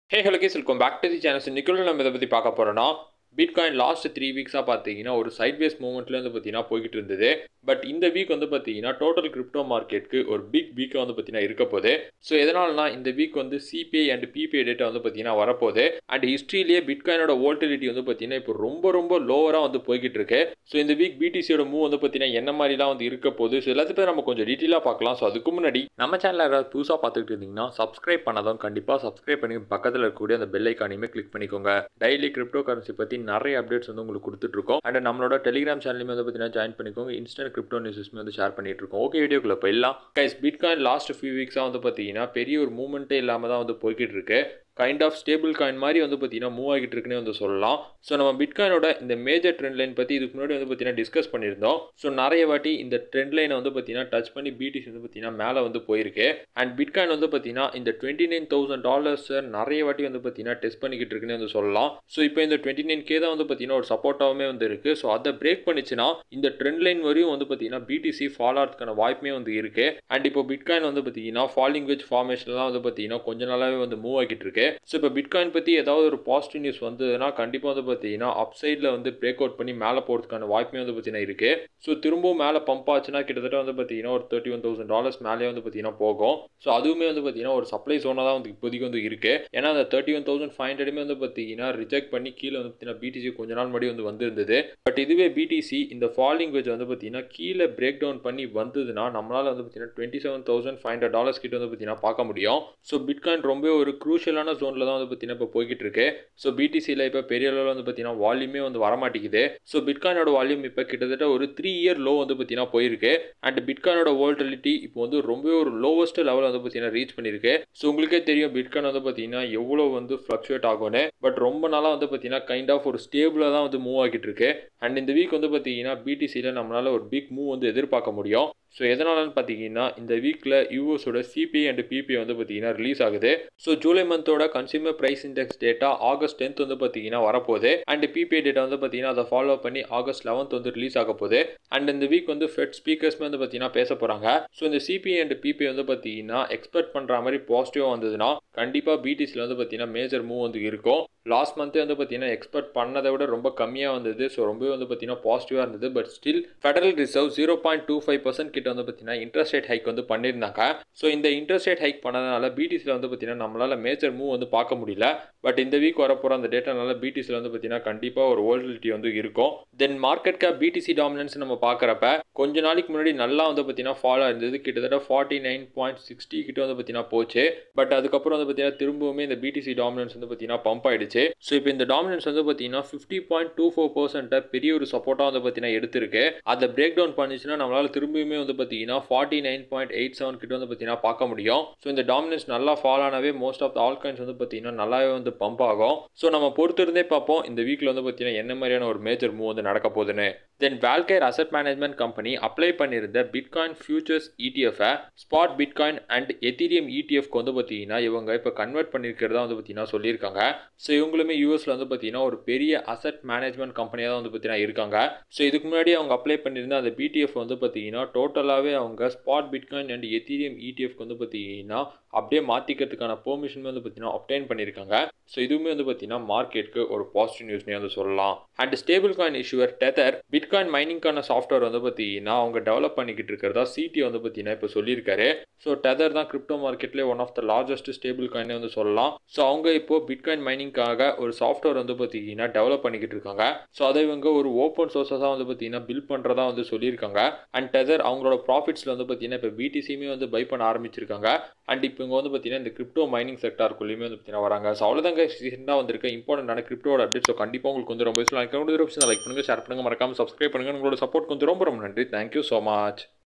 hey hello guys welcome back to the channels இன்னைக்குள்ள நம்ம இதை பற்றி பார்க்க போகிறோன்னா பிட்காயின் லாஸ்ட் த்ரீ வீக்ஸாக பார்த்தீங்கன்னா ஒரு சைட்வேஸ் மூவ்மெண்ட்ல வந்து பார்த்தீங்கன்னா போய்கிட்டு இருந்தது பட் இந்த வீக் வந்து பார்த்தீங்கன்னா டோட்டல் கிரிப்டோ மார்க்கெட்டுக்கு ஒரு பிக் வீக்காக வந்து பார்த்தீங்கன்னா இருக்க போகுது ஸோ எதனாலனா இந்த வீக் வந்து சிபிஐ அண்ட் பிபிஐ டேட்டா வந்து பார்த்தீங்கன்னா வரப்போகுது அண்ட் ஹிஸ்ட்ரியிலேயே பிட்காயினோட வோல்டிலிட்டி வந்து பார்த்தீங்கன்னா இப்போ ரொம்ப ரொம்ப லோவராக வந்து போய்கிட்டு இருக்கு ஸோ இந்த வீக் பிடிசியோட மூவ் வந்து பார்த்தீங்கன்னா என்ன மாதிரிலாம் வந்து இருக்க போகுது ஸோ எல்லாத்தையும் நம்ம கொஞ்சம் டீட்டெயிலாக பார்க்கலாம் ஸோ அதுக்கு முன்னாடி நம்ம சேனலில் யாராவது புதுசாக பார்த்துக்கிட்டு இருந்தீங்கன்னா சப்ஸ்கிரைப் பண்ணாதான் கண்டிப்பாக சப்ஸ்கிரைப் பண்ணி பக்கத்தில் இருக்கக்கூடிய அந்த பெல் ஐக்கானையுமே கிளிக் பண்ணிக்கோங்க டெய்லி கிரிப்டோ கரன்சி பற்றி நிறைய அப்டேட்ஸ் வந்து உங்களுக்கு கொடுத்துட்ருக்கோம் அண்ட் நம்மளோட டெலிகிராம் சேனலுமே வந்து பார்த்தீங்கன்னா ஜாயின் பண்ணிக்கோங்க இன்ஸ்டன்ட் கிரிப்டோ நியூஸஸ்மே வந்து ஷேர் பண்ணிட்டு இருக்கோம் ஓகே வீடியோக்குள்ள போயிடலாம் கைஸ் பிட்காயின் லாஸ்ட் ஃபியூ வீக்ஸாக வந்து பார்த்தீங்கன்னா பெரிய ஒரு மூவ்மெண்ட்டே இல்லாமல் தான் வந்து போய்கிட்டு இருக்கு கைண்ட் ஆஃப் ஸ்டேபிள் காயின் மாதிரி வந்து பார்த்தீங்கன்னா மூவ் ஆகிட்டு இருக்குன்னே வந்து சொல்லலாம் ஸோ நம்ம பிட்காயினோட இந்த மேஜர் ட்ரெண்ட் லைன் பற்றி இதுக்கு முன்னாடி வந்து பார்த்தீங்கன்னா டிஸ்கஸ் பண்ணியிருந்தோம் ஸோ நிறைய வாட்டி இந்த ட்ரெண்ட் லைனை வந்து பார்த்தீங்கன்னா டச் பண்ணி பிடிசி வந்து பார்த்தீங்கன்னா மேலே வந்து போயிருக்கு அண்ட் பிட்காயின் வந்து பார்த்தீங்கன்னா இந்த டுவெண்ட்டி நைன் தௌசண்ட் டாலர்ஸை நிறைய வாட்டி வந்து பார்த்தீங்கன்னா டெஸ்ட் பண்ணிக்கிட்டு இருக்குன்னு வந்து சொல்லலாம் ஸோ இப்போ இந்த டுவெண்ட்டி நைன் கே தான் வந்து பார்த்தீங்கன்னா ஒரு சப்போர்ட்டாகவே வந்து இருக்கு ஸோ அதை பிரேக் பண்ணிச்சுன்னா இந்த ட்ரெண்ட் லைன் வரையும் வந்து பார்த்தீங்கன்னா பிடிசி ஃபால் ஆகிறதுக்கான வாய்ப்புமே வந்து இருக்கு அண்ட் இப்போ பிட்காயின் வந்து பார்த்தீங்கன்னா ஃபாலிங் வெஜ் ஃபார்மேஷன்லாம் வந்து பார்த்தீங்கன்னா கொஞ்ச நாளாகவே வந்து மூவ் ஆகிட்டு இருக்கு ஸோ இப்போ பிட்காயின் பற்றி ஏதாவது ஒரு பாசிட்டிவ் நியூஸ் வந்ததுன்னா கண்டிப்பாக வந்து பார்த்தீங்கன்னா அப் சைடில் வந்து பிரேக் அவுட் பண்ணி மேலே போகிறதுக்கான வாய்ப்புமே வந்து பார்த்தீங்கன்னா இருக்கு ஸோ திரும்பவும் மேலே பம்ப் ஆச்சுன்னா கிட்டத்தட்ட வந்து பார்த்தீங்கன்னா ஒரு தேர்ட்டி ஒன் தௌசண்ட் டாலர்ஸ் மேலே வந்து பார்த்தீங்கன்னா போகும் ஸோ அதுவுமே வந்து பார்த்தீங்கன்னா ஒரு சப்ளை ஜோனாக தான் வந்து இப்போதைக்கு வந்து இருக்கு ஏன்னா அந்த தேர்ட்டி ஒன் தௌசண்ட் ஃபைவ் ஹண்ட்ரடுமே வந்து பார்த்தீங்கன்னா ரிஜெக்ட் பண்ணி கீழே வந்து பார்த்தீங்கன்னா பிடிசி கொஞ்ச நாள் முன்னாடி வந்து வந்திருந்தது பட் இதுவே பிடிசி இந்த ஃபாலிங் வெஜ் வந்து பார்த்தீங்கன்னா கீழே பிரேக் டவுன் பண்ணி வந்ததுன்னா நம்மளால வந்து பார்த்தீங்கன்னா twenty seven thousand five hundred dollars கிட்ட வந்து பார்த்தீங்கன்னா பார்க்க முடியும் ஸோ பிட்காயின் ரொம்ப ஒரு க்ரூஷியலான ஜோனில் தான் வந்து பார்த்தீங்கன்னா இப்போ போய்கிட்டு இருக்கு ஸோ பிடிசியில் இப்போ பெரிய அளவில் வந்து பார்த்தீங்கன்னா வால்யூமே வந்து வரமாட்டேங்குது ஸோ பிட்காயினோட வால்யூம் இப்போ கிட்டத்தட்ட ஒரு த்ரீ இயர் லோ வந்து பார்த்தீங்கன்னா போயிருக்கு அண்ட் பிட்காயினோட வோல்டிலிட்டி இப்போ வந்து ரொம்ப ஒரு லோவஸ்ட் லெவல் வந்து பார்த்தீங்கன்னா ரீச் பண்ணியிருக்கு ஸோ உங்களுக்கே தெரியும் பிட்காயின் வந்து பார்த்தீங்கன்னா எவ்வளோ வந்து ஃப்ளக்சுவேட் ஆகும்னு பட் ரொம்ப நாளாக வந்து பார்த்தீங்கன்னா கைண்ட் ஆஃப் ஒரு ஸ்டேபிளாக தான் வந்து மூவ் ஆகிட்டு இருக்கு அண்ட் இந்த வீக் வந்து பார்த்தீங்கன்னா பிடிசியில் நம்மளால ஒரு பிக் மூவ் வந்து எதிர்பார்க்க முடியும் ஸோ எதனாலன்னு பார்த்தீங்கன்னா இந்த வீக்கில் யூஎஸோட சிபிஐ அண்ட் பிபிஐ வந்து பார்த்தீங்கன்னா ரிலீஸ் ஆகுது ஸோ ஜூலை மந்தோட consumer price index data August tenth வந்து பார்த்தீங்கன்னா வரப்போகுது அண்ட் பிபிஐ டேட்டா வந்து பார்த்தீங்கன்னா அதை ஃபாலோ பண்ணி ஆகஸ்ட் லெவன்த் வந்து ரிலீஸ் ஆக போகுது அண்ட் இந்த வீக் வந்து ஃபெட் ஸ்பீக்கர்ஸ்மே வந்து பார்த்தீங்கன்னா பேச போகிறாங்க ஸோ இந்த சிபிஐ அண்ட் பிபிஐ வந்து பார்த்தீங்கன்னா எக்ஸ்பெக்ட் பண்ணுற மாதிரி பாசிட்டிவாக வந்ததுன்னா கண்டிப்பாக பிடிசியில் வந்து பார்த்தீங்கன்னா மேஜர் மூவ் வந்து இருக்கும் லாஸ்ட் மந்த்தே வந்து பார்த்தீங்கன்னா எக்ஸ்பெக்ட் பண்ணதை விட ரொம்ப கம்மியாக வந்தது ஸோ ரொம்பவே வந்து பார்த்தீங்கன்னா பாசிட்டிவாக இருந்தது but still federal reserve zero point two five percent கிட்ட வந்து பார்த்தீங்கன்னா இன்ட்ரெஸ்ட் ரேட் ஹைக் வந்து பண்ணியிருந்தாங்க ஸோ இந்த இன்ட்ரெஸ்ட் ரேட் ஹைக் பண்ணதுனால பிடிசியில் வந்து பார்த்தீங்கன்னா நம்மளால் மேஜர் மூவ் வந்து பார்க்க முடியல பட் இந்த வீக் வரப்போகிற அந்த டேட்டானால பிடிசியில் வந்து பார்த்தீங்கன்னா கண்டிப்பாக ஒரு வோல்டிலிட்டி வந்து இருக்கும் then market cap BTC dominance நம்ம பார்க்குறப்ப கொஞ்ச நாளைக்கு முன்னாடி நல்லா வந்து பார்த்தீங்கன்னா ஃபாலோ இருந்தது கிட்டத்தட்ட ஃபார்ட்டி நைன் பாயிண்ட் சிக்ஸ்டி கிட்ட வந்து பார்த்தீங்கன்னா போச்சு பட் அதுக்கப்புறம் வந்து பார்த்தீங்கன்னா திரும்பவுமே இந்த பிடிசி டாமினன்ஸ் வந்து பார்த்தீங்கன்னா பம்ப் ஆயிடுச்சு ஸோ இப்போ இந்த டாமினன்ஸ் வந்து பார்த்தீங்கன்னா ஃபிஃப்டி பாயிண்ட் டூ ஃபோர் பர்சன்ட்டை பெரிய ஒரு சப்போர்ட்டாக வந்து பார்த்தீங்கன்னா எடுத்திருக்கு அதை பிரேக் டவுன் பண்ணிச்சுன்னா நம்மளால் திரும்பியுமே வந்து பார்த்தீங்கன்னா forty nine point eight seven கிட்ட வந்து பார்த்தீங்கன்னா பார்க்க முடியும் ஸோ இந்த டாமினன்ஸ் நல்லா ஃபால் ஆனவே most of the all coins வந்து பார்த்தீங்கன்னா நல்லாவே வந்து பம்ப் ஆகும் ஸோ நம்ம பொறுத்திருந்தே பார்ப்போம் இந்த வீக்கில் வந்து பார்த்தீங்கன்னா என்ன மாதிரியான ஒரு மேஜர் மூவ் வந்து நடக்க போகுதுன்னு then Valkyrie asset management company apply பண்ணியிருந்த பிட்காயின் ஃபியூச்சர்ஸ் இடிஎஃபை ஸ்பாட் பிட்காயின் அண்ட் எத்திரியம் இடிஎஃப்க்கு வந்து பார்த்தீங்கன்னா இவங்க இப்போ கன்வெர்ட் பண்ணியிருக்கிறதா வந்து பார்த்தீங்கன்னா சொல்லியிருக்காங்க ஸோ இவங்களுமே யூஎஸில் வந்து பார்த்தீங்கன்னா ஒரு பெரிய அசட் மேனேஜ்மெண்ட் கம்பெனியாக தான் வந்து பார்த்தீங்கன்னா இருக்காங்க ஸோ இதுக்கு முன்னாடி அவங்க அப்ளை பண்ணியிருந்த அந்த பிடிஎஃப் வந்து பார்த்தீங்கன்னா டோட்டலாகவே அவங்க ஸ்பாட் பிட்காயின் அண்ட் எத்திரியம் இடிஎஃப்க்கு வந்து பார்த்தீங்கன்னா அப்படியே மாற்றிக்கிறதுக்கான பெர்மிஷன் வந்து பார்த்தீங்கன்னா அப்டைன் பண்ணியிருக்காங்க ஸோ இதுவுமே வந்து பார்த்தீங்கன்னா மார்க்கெட்டுக்கு ஒரு பாசிட்டிவ் நியூஸ்னே வந்து சொல்லலாம் and stable coin issuer Tether bitcoin மைனிங்கான சாஃப்ட்வேர் வந்து பார்த்தீங்கன்னா அவங்க டெவலப் பண்ணிக்கிட்டு இருக்கிறதா சிடி வந்து பார்த்தீங்கன்னா இப்போ சொல்லியிருக்காரு ஸோ டெதர் தான் கிரிப்டோ மார்க்கெட்லேயே one of the largest stable காயினே வந்து சொல்லலாம் ஸோ அவங்க இப்போ பிட்காயின் மைனிங்காக ஒரு சாஃப்ட்வேர் வந்து பார்த்தீங்கன்னா டெவலப் பண்ணிக்கிட்டு இருக்காங்க ஸோ அதை இவங்க ஒரு ஓப்பன் சோர்ஸாக தான் வந்து பார்த்தீங்கன்னா பில்ட் பண்ணுறதா வந்து சொல்லியிருக்காங்க அண்ட் டெதர் அவங்களோட ப்ராஃபிட்ஸில் வந்து பார்த்தீங்கன்னா இப்போ பிடிசியுமே வந்து பை பண்ண ஆரம்பிச்சிருக்காங்க அண்ட் இப்போ இவங்க வந்து பார்த்தீங்கன்னா இந்த கிரிப்டோ மைனிங் செக்டாருக்குள்ளேயுமே வந்து பார்த்தீங்கன்னா வராங்க ஸோ அவ்வளோதாங்க ரீசெண்டாக வந்திருக்க இம்பார்ட்டன்டான கிரிப்டோட அப்டேட் ஸோ கண்டிப்பாக உங்களுக்கு வந்து ரொம்ப யூஸ்ஃபுல்லாக லைக் பண்ணுங்கள் ஷேர் பண்ணுங்கள் மறக்காமல் சப்ஸ்கிரைப் பண்ணுங்கள் உங்களோட சப்போர்ட் கொஞ்சம் ரொம்ப ரொம்ப நன்றி தேங்க்யூ ஸோ மச்